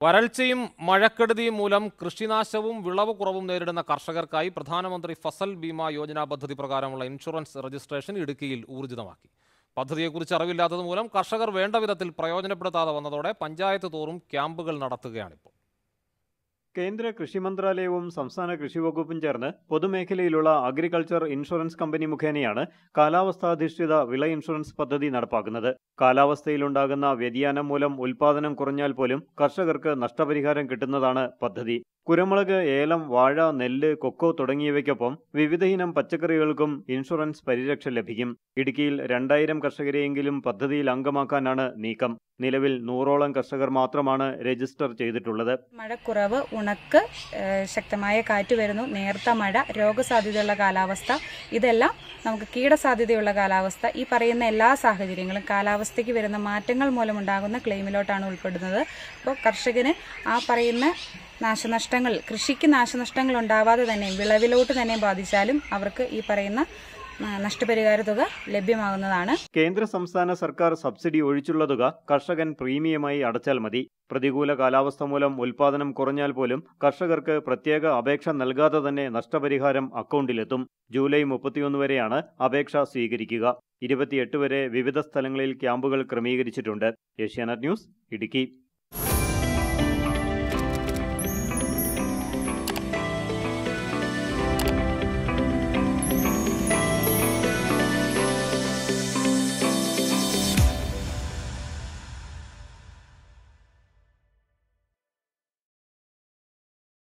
വരൾച്ചയും മഴക്കെടുതിയും മൂലം കൃഷിനാശവും വിളവ് കുറവും നേരിടുന്ന കർഷകർക്കായി പ്രധാനമന്ത്രി ഫസൽ ബീമ യോജന പദ്ധതി പ്രകാരമുള്ള ഇൻഷുറൻസ് രജിസ്ട്രേഷൻ ഇടുക്കിയിൽ ഊർജിതമാക്കി പദ്ധതിയെക്കുറിച്ച് അറിവില്ലാത്തത് മൂലം കർഷകർ വേണ്ട വിധത്തിൽ പ്രയോജനപ്പെടുത്താതെ വന്നതോടെ പഞ്ചായത്ത് തോറും ക്യാമ്പുകൾ നടത്തുകയാണിപ്പോൾ കേന്ദ്ര കൃഷി മന്ത്രാലയവും സംസ്ഥാന കൃഷി വകുപ്പും ചേർന്ന് പൊതുമേഖലയിലുള്ള അഗ്രികൾച്ചർ ഇൻഷുറൻസ് കമ്പനി മുഖേനയാണ് കാലാവസ്ഥാധിഷ്ഠിത വിള ഇൻഷുറൻസ് പദ്ധതി നടപ്പാക്കുന്നത് കാലാവസ്ഥയിലുണ്ടാകുന്ന വ്യതിയാനം മൂലം ഉൽപാദനം കുറഞ്ഞാൽ പോലും കർഷകർക്ക് നഷ്ടപരിഹാരം കിട്ടുന്നതാണ് പദ്ധതി കുരുമുളക് ഏലം വാഴ നെല്ല് കൊക്കോ തുടങ്ങിയവയ്ക്കൊപ്പം വിവിധയിനം പച്ചക്കറികൾക്കും ഇൻഷുറൻസ് പരിരക്ഷ ലഭിക്കും ഇടുക്കിയിൽ രണ്ടായിരം കർഷകരെയെങ്കിലും പദ്ധതിയിൽ അംഗമാക്കാനാണ് നീക്കം നിലവിൽ നൂറോളം കർഷകർ മാത്രമാണ് രജിസ്റ്റർ ചെയ്തിട്ടുള്ളത് മഴക്കുറവ് ഉണക്ക് ഏഹ് ശക്തമായ കാറ്റ് വരുന്നു നേർത്ത മഴ രോഗസാധ്യതയുള്ള കാലാവസ്ഥ ഇതെല്ലാം നമുക്ക് കീടസാധ്യതയുള്ള കാലാവസ്ഥ ഈ പറയുന്ന എല്ലാ സാഹചര്യങ്ങളും കാലാവസ്ഥയ്ക്ക് വരുന്ന മാറ്റങ്ങൾ മൂലമുണ്ടാകുന്ന ക്ലെയിമിലോട്ടാണ് ഉൾപ്പെടുന്നത് അപ്പോൾ കർഷകന് ആ പറയുന്ന നാശനഷ്ടങ്ങൾ കൃഷിക്ക് നാശനഷ്ടങ്ങൾ ഉണ്ടാവാതെ തന്നെ വിളവിലോട്ട് തന്നെ ബാധിച്ചാലും അവർക്ക് ഈ പറയുന്ന ആ, നഷ്ടപരിഹാര തുക ലഭ്യമാകുന്നതാണ് കേന്ദ്ര സംസ്ഥാന സർക്കാർ സബ്സിഡി ഒഴിച്ചുള്ള തുക കർഷകൻ പ്രീമിയമായി അടച്ചാൽ മതി പ്രതികൂല കാലാവസ്ഥ മൂലം ഉൽപാദനം കുറഞ്ഞാൽ പോലും കർഷകർക്ക് പ്രത്യേക അപേക്ഷ നൽകാതെ തന്നെ നഷ്ടപരിഹാരം അക്കൗണ്ടിലെത്തും ജൂലൈ മുപ്പത്തിയൊന്ന് വരെയാണ് അപേക്ഷ സ്വീകരിക്കുക ഇരുപത്തിയെട്ട് വരെ വിവിധ സ്ഥലങ്ങളിൽ ക്യാമ്പുകൾ ക്രമീകരിച്ചിട്ടുണ്ട് ഏഷ്യാനെറ്റ് ന്യൂസ് ഇടുക്കി